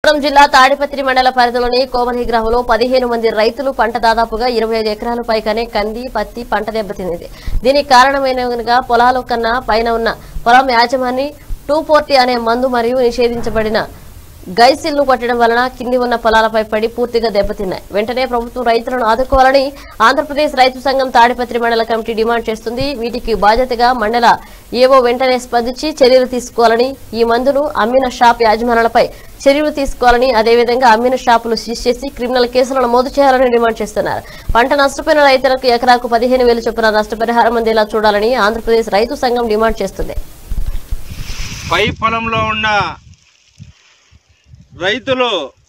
కొత్తగూడెం జిల్లా తాడిపత్రి మండల పరిధిలోని కోమలి గ్రామంలో పదిహేను మంది రైతులు పంట దాదాపుగా ఇరవై ఐదు ఎకరాల పైగానే కంది పత్తి పంట దెబ్బతింది దీనికి కారణమైన పొలాల కన్నా పైన ఉన్న పొలం యాజమాని టూ ఫోర్టీ అనే మందు మరియు నిషేధించబడిన గైసిల్ను కొట్టడం వలన కింది ఉన్న పొలాలపై పడి పూర్తిగా దెబ్బతిన్నాయి వెంటనే ప్రభుత్వం రైతులను ఆదుకోవాలని ఆంధ్రప్రదేశ్ రైతు సంఘం తాడిపత్రి మండల కమిటీ డిమాండ్ చేస్తుంది వీటికి బాధ్యతగా మండల ఏవో వెంటనే స్పందించి చర్యలు తీసుకోవాలని ఈ మందును అమ్మిన షాప్ యాజమానులపై చర్యలు తీసుకోవాలని అదేవిధంగా అమ్మిన షాపులు సీజ్ చేసి క్రిమినల్ కేసులు నమోదు చేయాలని డిమాండ్ చేస్తున్నారు పంట నష్టపోయిన రైతులకు ఎకరాకు పదిహేను వేలు చొప్పున నష్టపరిహారం అందేలా చూడాలని ఆంధ్రప్రదేశ్ రైతు సంఘం డిమాండ్ చేస్తుంది పై పొలంలో ఉన్న రైతులు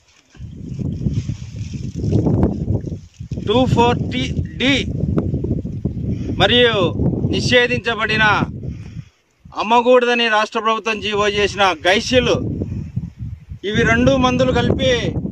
టూ ఫోర్టీ డి మరియు నిషేధించబడిన అమ్మకూడదని రాష్ట్ర ప్రభుత్వం జీవో చేసిన గైసిలు ఇవి రెండు మందులు కలిపి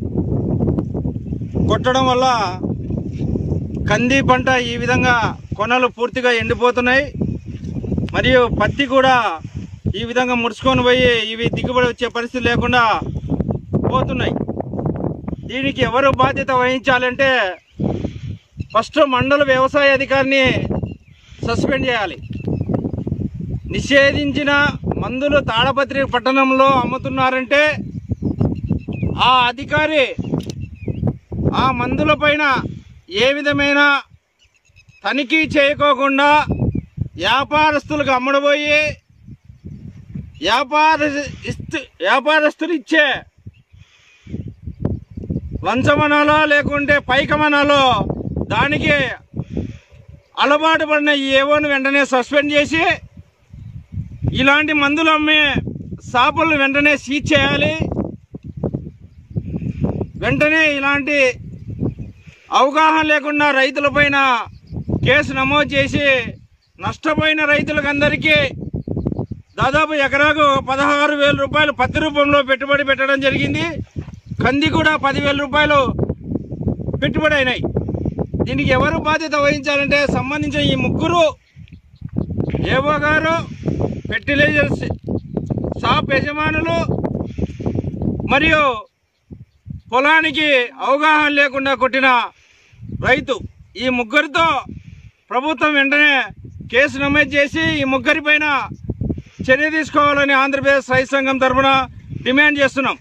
కొట్టడం వల్ల కంది పంట ఈ విధంగా కొనలు పూర్తిగా ఎండిపోతున్నాయి మరియు పత్తి కూడా ఈ విధంగా ముడుచుకొని పోయి ఇవి దిగుబడి వచ్చే పరిస్థితి లేకుండా పోతున్నాయి దీనికి ఎవరు బాధ్యత వహించాలంటే ఫస్ట్ మండల వ్యవసాయ అధికారిని సస్పెండ్ చేయాలి నిషేధించిన మందులు తాడపత్రి పట్టణంలో అమ్ముతున్నారంటే ఆ అధికారి ఆ మందుల పైన ఏ విధమైన తనిఖీ చేయకోకుండా వ్యాపారస్తులకు అమ్మడబోయి వ్యాపార వ్యాపారస్తులు ఇచ్చే లంచమనాలో లేకుంటే పైకమనాలో దానికి అలవాటు పడిన ఈ ఏవోను వెంటనే సస్పెండ్ చేసి ఇలాంటి మందులు అమ్మే షాపులను వెంటనే సీజ్ చేయాలి వెంటనే ఇలాంటి అవగాహన లేకుండా రైతులపైన కేసు నమోదు చేసి నష్టపోయిన రైతులకందరికీ దాదాపు ఎకరాకు పదహారు వేల రూపాయలు పత్తి రూపంలో పెట్టుబడి పెట్టడం జరిగింది కంది కూడా పదివేల రూపాయలు పెట్టుబడి అయినాయి దీనికి ఎవరు బాధ్యత వహించాలంటే సంబంధించిన ఈ ముగ్గురు ఏవో గారు ఫెర్టిలైజర్స్ షాప్ యజమానులు మరియు పొలానికి అవగాహన లేకుండా కొట్టిన రైతు ఈ ముగ్గురితో ప్రభుత్వం వెంటనే కేసు నమోదు చేసి ఈ ముగ్గురి పైన చర్య తీసుకోవాలని ఆంధ్రప్రదేశ్ రైతు సంఘం తరఫున డిమాండ్ చేస్తున్నాం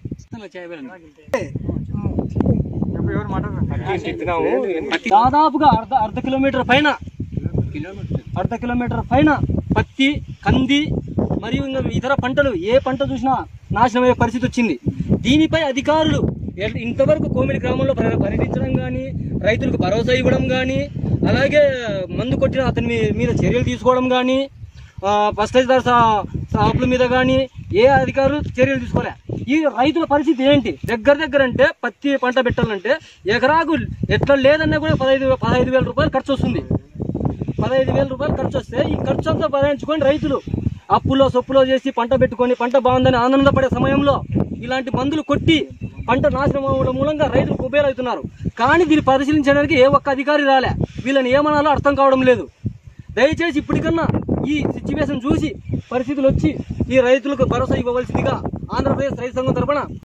దాదాపుగా అర్ధ అర్ధ కిలోమీటర్ పైన అర్ధ కిలోమీటర్ పైన పత్తి కంది మరియు ఇంకా ఇతర పంటలు ఏ పంట చూసినా నాశనమయ్యే పరిస్థితి వచ్చింది దీనిపై అధికారులు ఎ- ఇంతవరకు కోమిలి గ్రామంలో పర్య- పర్యటించడం కానీ రైతులకు భరోసా ఇవ్వడం కానీ అలాగే మందు కొట్టిన అతని మీ- మీద చర్యలు తీసుకోవడం కానీ పస్టైజర్ షాపుల మీద కానీ ఏ అధికారులు చర్యలు తీసుకోలే ఈ రైతుల పరిస్థితి ఏంటి దగ్గర దగ్గర అంటే పత్తి పంట పెట్టాలంటే ఎకరాకు ఎట్లా లేదన్నా కూడా పదహైదు పదహైదు వేల రూపాయలు ఖర్చు వస్తుంది పదహైదు వేల రూపాయలు ఖర్చు వస్తే ఈ ఖర్చు అంతా భరించుకొని రైతులు అప్పులో సొప్పులో చేసి పంట పెట్టుకొని పంట బాగుందని ఆనందపడే సమయంలో ఇలాంటి మందులు కొట్టి పంట నాశనం అవ్వడం మూలంగా రైతులు కుబేలవుతున్నారు కానీ దీన్ని పరిశీలించడానికి ఏ ఒక్క అధికారి రాలే వీళ్ళని ఏమనాలో అర్థం కావడం లేదు దయచేసి ఇప్పటికన్నా ఈ సిచ్యువేషన్ చూసి పరిస్థితులు వచ్చి ఈ రైతులకు భరోసా ఇవ్వవలసిందిగా ఆంధ్రప్రదేశ్ రైతు సంఘం తరపున